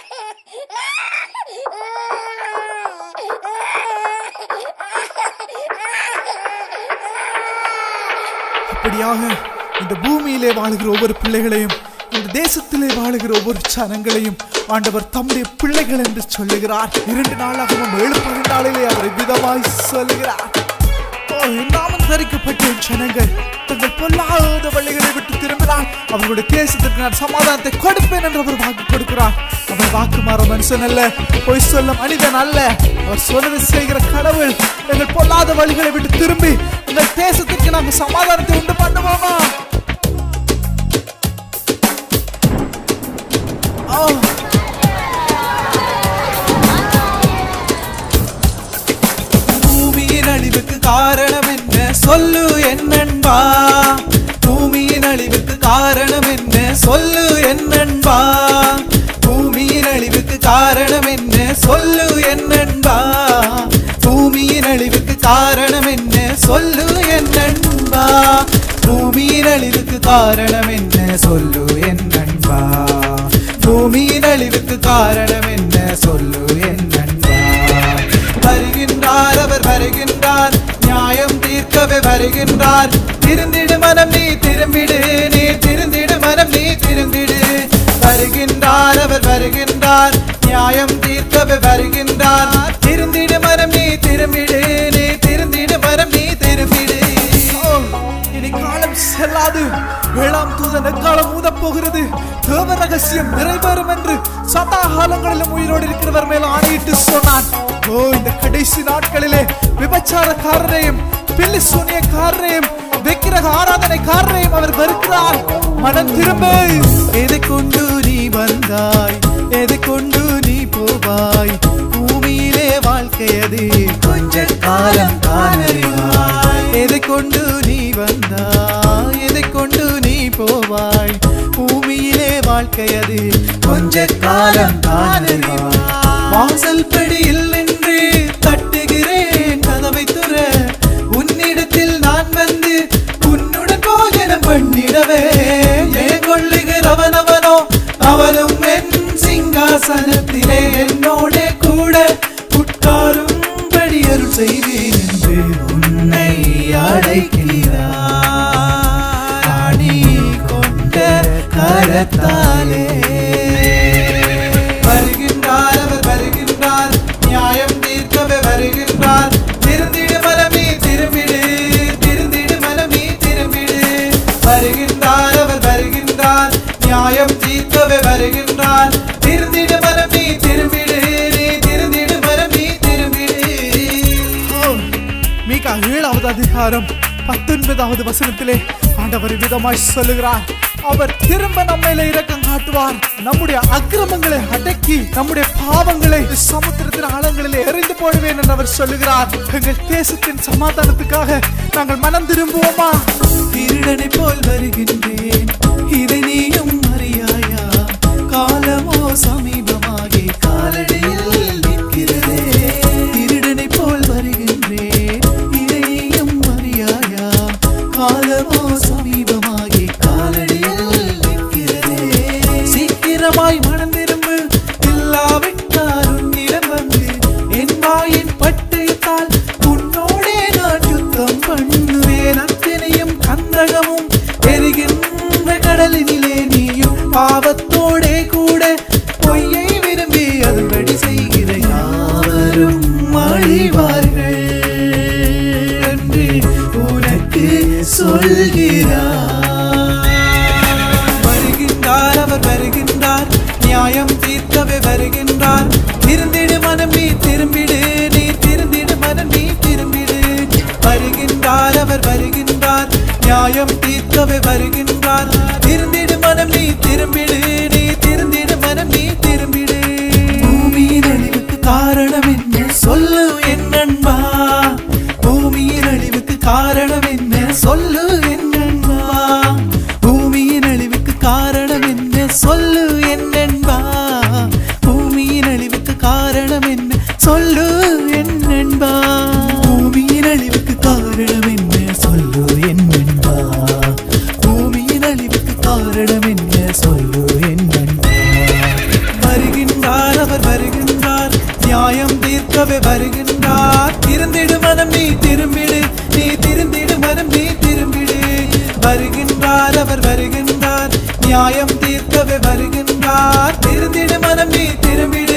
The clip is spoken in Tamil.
அப்படியாக இந்த பூமியிலே வாழுகிற ஒவ்வொரு பிள்ளைகளையும் இந்த தேசத்திலே வாழுகிற ஒவ்வொரு ஜனங்களையும் ஆண்டவர் தம்முடைய பிள்ளைகள் என்று சொல்லுகிறார் இரண்டு நாளாகவும் ஏழு பதினாலிலே அவரை விதமாய் சொல்லுகிறார் ஓ, என் நாமம் தரிக்கப்பட்ட என் ஜனங்கள் தங்கள் பொல்லாத வழிகளை விட்டு திரும்பினால் அவர்களுடைய தேசத்திற்கு நான் சமாதானத்தை கொடுப்பேன் என்று அவர் வாக்கு கொடுக்கிறார் அவர் வாக்கு மாற மனுஷன் அல்ல பொய் சொல்ல மனிதன் அல்ல அவர் சொன்னதை செய்கிற கடவுள் எங்கள் பொல்லாத வழிகளை விட்டு திரும்பி எங்கள் தேசத்திற்கு நாங்கள் சமாதானத்தை உண்டு பண்ணுவோமா ஓ பூமியின் அழிவுக்கு காரணம் என்ன சொல்லு என்னன்பா பூமியின் அழிவுக்கு காரணம் என்ன சொல்லு என்னன்பா பூமியின் அழிவுக்கு காரணம் என்ன சொல்லு என்னன்பா பூமியின் அழிவுக்கு காரணம் என்ன சொல்லு என்னன்பா பூமியின் அழிவுக்கு காரணம் என்ன சொல்லு என்னன்பா பூமியின் அழிவுக்கு காரணம் என்ன சொல்லு என்னன்பா வருகின்றார் அவர் வருகின்றார் நியாயம் தீர்க்கவே வருகின்றார் திருந்திடு மனம் நீ திரும்பிடு நீ திருந்திடு மனம் நீ திரும்பிடு வருகின்றார் அவர் வருகின்றார் நியாயம் தீர்க்கவே வருகின்றார் திருந்திடு மனம் நீ திரும்பிடு நீ திருந்திடு மனம் நீ திரும்பிடு ஓ, இனி காலம் செல்லாது வேளாம் தூதன் எக்காலம் ஊதப் போகிறது தேவ ரகசியம் நிறைவேறும் என்று சதா காலங்களிலும் உயிரோடு இருக்கிறவர் மேல் ஆணையிட்டு சொன்னான் ஓ இந்த கடைசி நாட்களிலே விபச்சாரக்காரரையும் பில்லி சூனியக்காரரையும் விக்கிரக ஆராதனைக்காரரையும் அவர் வெறுக்கிறார் மனம் திரும்ப எதை கொண்டு நீ வந்தாய் எதை கொண்டு நீ போவாய் பூமியிலே வாழ்க்கையது கொஞ்ச காலம் காணறிவாய் எதை கொண்டு நீ வந்தாய் எதை கொண்டு நீ போவாய் பூமியிலே வாழ்க்கையது கொஞ்ச காலம் காணறிவாய் வாசல் படியில் நின்று தட்டுகிறேன் கதவை துற உன்னிடத்தில் நான் வந்து உன்னுடன் போஜனம் பண்ணிடவே ஏன் கொள்ளுகிறவன் அவனோ அவனும் என் சிங்காசனத்திலே என்னோட கூட உட்காரும்படி அருள் செய்வேன் என்று உன்னை அழைக்கிறார் ஆணி கொண்ட கரத்தாலே வருகின்றார் அவர் வருகின்றார் நியாயம் தீர்க்கவே வருகின்றார் திருந்திடு மனமே திரும்பிடு திருந்திடு மனமே திரும்பிடு வருகின்றார் அவர் வருகின்றார் நியாயம் தீர்க்கவே வருகின்றார் திருந்திடு மனமே திரும்பிடு நீ திருந்திடு மனமே திரும்பிடு ஓ, மீகா ஏழாவது அதிகாரம் பத்தொன்பதாவது வசனத்திலே ஆண்டவர் விதமாய் சொல்லுகிறார் அவர் திரும்ப நம்மையில இரக்கம் காட்டுவார் நம்முடைய அக்கிரமங்களை அடக்கி நம்முடைய பாவங்களை சமுத்திரத்தின் ஆழங்களிலே எறிந்து போடுவேன் என்று அவர் சொல்லுகிறார் எங்கள் தேசத்தின் சமாதானத்துக்காக நாங்கள் மனம் திரும்புவோமா திருடனை போல் வருகின்றேன் இதை நீயும் அறியாயா காலமோ சமீபமாகி காலடியில் நிற்கிறதே திருடனை போல் வருகின்றேன் இதை நீயும் அறியாயா காலமோ சமீபமாகி காலடியில் நிற்கிறதே சீக்கிரமாய் மனம் திரும்பு இல்லாவிட்டால் உன்னிடம் வந்து என் வாயின் பட்டயத்தால் உன்னோடே நான் யுத்தம் பண்ணுவேன் அத்தனையும் கந்தகமும் எரிகின்ற கடலினிலே நீயும் பாவத்தோடே கூட பொய்யை விரும்பி அதன்படி செய்கிற யாவரும் அழிவார்கள் என்று உனக்கு சொல்கிறார் வருகின்றார் அவர் வருகின்றார் நியாயம் தீர்க்கவே வருகின்றார் திருந்திடு மனம் நீ திரும்பிடு நீ திருந்திடு மனம் நீ திரும்பிடு வருகின்றார் அவர் வருகின்றார் நியாயம் தீர்க்கவே வருகின்றார் திருந்திடு மனம் நீ திரும்பிடு நீ திருந்திடு மனம் நீ திரும்பிடு பூமியின் அழிவுக்கு காரணம் என்ன சொல்லு என்னன்பா பூமியின் அழிவுக்கு காரணம் என்ன சொல்லு என்னன்பா பூமியின் அழிவுக்கு காரணம் என்ன சொல்லு என்னன்பா பூமியின் அழிவுக்கு காரணம் என்ன சொல்லு என்னன்பா பூமியின் அழிவுக்கு காரணம் என்ன சொல்லு என்னன்பா பூமியின் அழிவுக்கு தீர்க்கவே வருகின்றார் திருந்திடு மனம் நீ திரும்பிடு நீ திருந்திடு மனம் நீ திரும்பிடு வருகின்றார் அவர் வருகின்றார் நியாயம் தீர்க்கவே வருகின்றார் திருந்திடு மனம் நீ திரும்பிடு